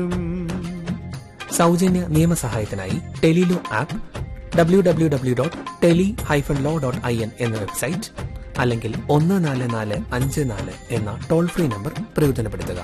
സൗജന്യ നിയമസഹായത്തിനായി tele law app W W W dot tele hyphen law dot I N എന്ന website അല്ലെങ്കിൽ ഒന്ന് നാല് നാല് അഞ്ച് നാല് എന്ന ടോൾ ഫ്രീ നമ്പർ പ്രയോജനപ്പെടുത്തുക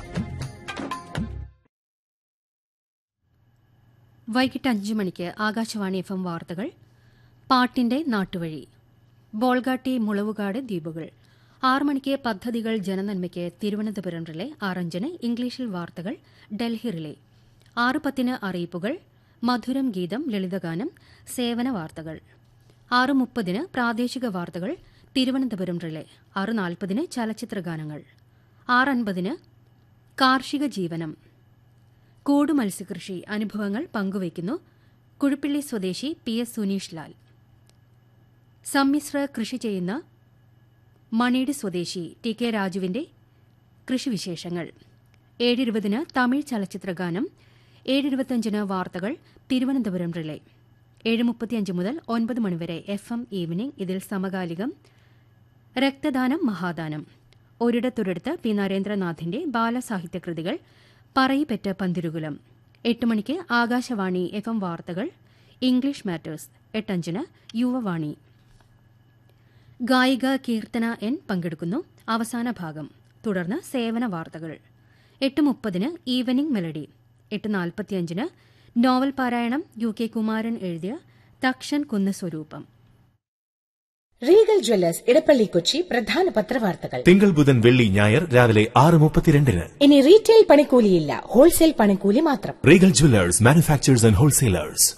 വൈകിട്ട് അഞ്ചു മണിക്ക് ആകാശവാണി എഫ് എം വാർത്തകൾ പാട്ടിന്റെ നാട്ടുവഴി ബോൾഗാട്ടി മുളവുകാട് ദ്വീപുകൾ ആറ് മണിക്ക് പദ്ധതികൾ ജനനന്മയ്ക്ക് തിരുവനന്തപുരം റിലേ ആറഞ്ചിന് ഇംഗ്ലീഷിൽ വാർത്തകൾ ഡൽഹി റിലേ ആറ് പത്തിന് അറിയിപ്പുകൾ മധുരം ഗീതം ലളിതഗാനം സേവന വാർത്തകൾ ആറ് മുപ്പതിന് പ്രാദേശിക വാർത്തകൾ തിരുവനന്തപുരം റിലേ ആറ് നാൽപ്പതിന് ചലച്ചിത്ര ഗാനങ്ങൾ ആറ് അൻപതിന് കാർഷിക ജീവനം കൂട് മത്സ്യകൃഷി അനുഭവങ്ങൾ പങ്കുവയ്ക്കുന്നു കുഴുപ്പിള്ളി സ്വദേശി പി എസ് സുനീഷ് ലാൽ സമ്മിശ്ര കൃഷി ചെയ്യുന്ന മണിയുടെ സ്വദേശി ടി കെ രാജുവിന്റെ കൃഷിവിശേഷങ്ങൾ ഏഴിരുപതിന് തമിഴ് ചലച്ചിത്ര ഗാനം ഏഴിരുപത്തിയഞ്ചിന് വാർത്തകൾ തിരുവനന്തപുരം റിലേ ഏഴ് മുപ്പത്തിയഞ്ച് മുതൽ ഒൻപത് മണിവരെ എഫ് എം ഈവനിംഗ് ഇതിൽ സമകാലികം രക്തദാനം മഹാദാനം ഒരിടത്തൊരിടത്ത് പി നരേന്ദ്രനാഥിന്റെ ബാലസാഹിത്യ കൃതികൾ പറയിപ്പെറ്റ പന്തിരുകുലം എട്ട് മണിക്ക് ആകാശവാണി എഫ് എം വാർത്തകൾ ഇംഗ്ലീഷ് മാറ്റേഴ്സ് എട്ടഞ്ചിന് യുവവാണി ഗായിക കീർത്തന എൻ പങ്കെടുക്കുന്നു അവസാന ഭാഗം തുടർന്ന് സേവന വാർത്തകൾ എട്ട് മുപ്പതിന് ഈവനിംഗ് മെലഡി എട്ട് നാൽപ്പത്തിയഞ്ചിന് നോവൽ പാരായണം യു കെ കുമാരൻ എഴുതിയ തക്ഷൻ കുന്ന് സ്വരൂപം റീഗൽ ജ്വല്ലേഴ്സ് ഇടപ്പള്ളി കൊച്ചി പ്രധാന പത്രവാർത്തകൾ തിങ്കൾ ബുധൻ വെള്ളി ഞായർ രാവിലെ ആറ് മുപ്പത്തിരണ്ടിന് ഇനി റീറ്റെയിൽ പണിക്കൂലിയില്ല ഹോൾസെയിൽ പണിക്കൂലി മാത്രം Regal jewellers manufacturers and wholesalers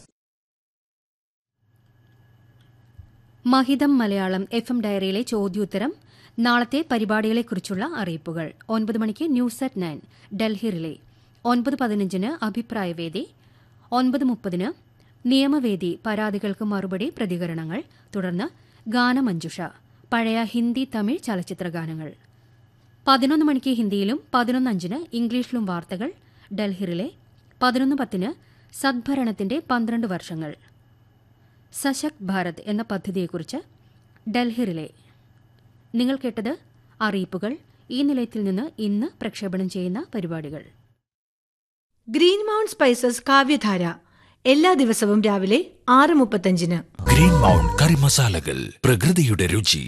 മഹിതം മലയാളം എഫ് എം ഡയറിയിലെ ചോദ്യോത്തരം നാളത്തെ പരിപാടികളെക്കുറിച്ചുള്ള അറിയിപ്പുകൾ ഒൻപത് മണിക്ക് news at nine Delhi relay ഒൻപത് പതിനഞ്ചിന് അഭിപ്രായവേദി ഒൻപത് മുപ്പതിന് നിയമവേദി പരാതികൾക്ക് മറുപടി പ്രതികരണങ്ങൾ തുടർന്ന് ഗാനമഞ്ജുഷ പഴയ ഹിന്ദി തമിഴ് ചലച്ചിത്ര ഗാനങ്ങൾ പതിനൊന്ന് മണിക്ക് ഹിന്ദിയിലും പതിനൊന്നഞ്ചിന് ഇംഗ്ലീഷിലും വാർത്തകൾ ഡൽഹി റിലേ പതിനൊന്ന് പത്തിന് സദ്ഭരണത്തിന്റെ പന്ത്രണ്ട് വർഷങ്ങൾ സശക്ത് ഭാരത് എന്ന പദ്ധതിയെക്കുറിച്ച് ഡൽഹി റിലേ നിങ്ങൾ കേട്ടത് അറിയിപ്പുകൾ ഈ നിലയത്തിൽ നിന്ന് ഇന്ന് പ്രക്ഷേപണം ചെയ്യുന്ന പരിപാടികൾ ഗ്രീൻ മൗണ്ട് സ്പൈസസ് കാവ്യധാര എല്ലാ ദിവസവും രാവിലെ ആറ് മുപ്പത്തഞ്ചിന് ഗ്രീൻ മൗണ്ട് കറി മസാലകൾ പ്രകൃതിയുടെ രുചി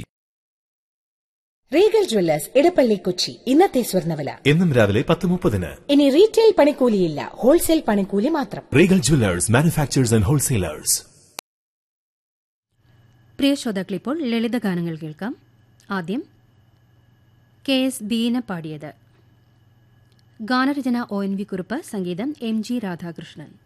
റീഗൽ ജ്വല്ലേഴ്സ് ഇടപ്പള്ളി കൊച്ചി ഇന്നത്തെ സ്വർണ്ണവില എന്നും രാവിലെ പത്ത് മുപ്പതിന് ഇനി റീറ്റെയിൽ പണിക്കൂലിയില്ല ഹോൾസെയിൽ പണിക്കൂലി മാത്രം Regal jewellers manufacturers and wholesalers പ്രിയ ശ്രോതാക്കൾ ഇപ്പോൾ ലളിതഗാനങ്ങൾ കേൾക്കാം ആദ്യം കെ എസ് ബീന പാടിയത് ഗാനരചന ഒ എൻ വി കുറുപ്പ് സംഗീതം എം ജി രാധാകൃഷ്ണൻ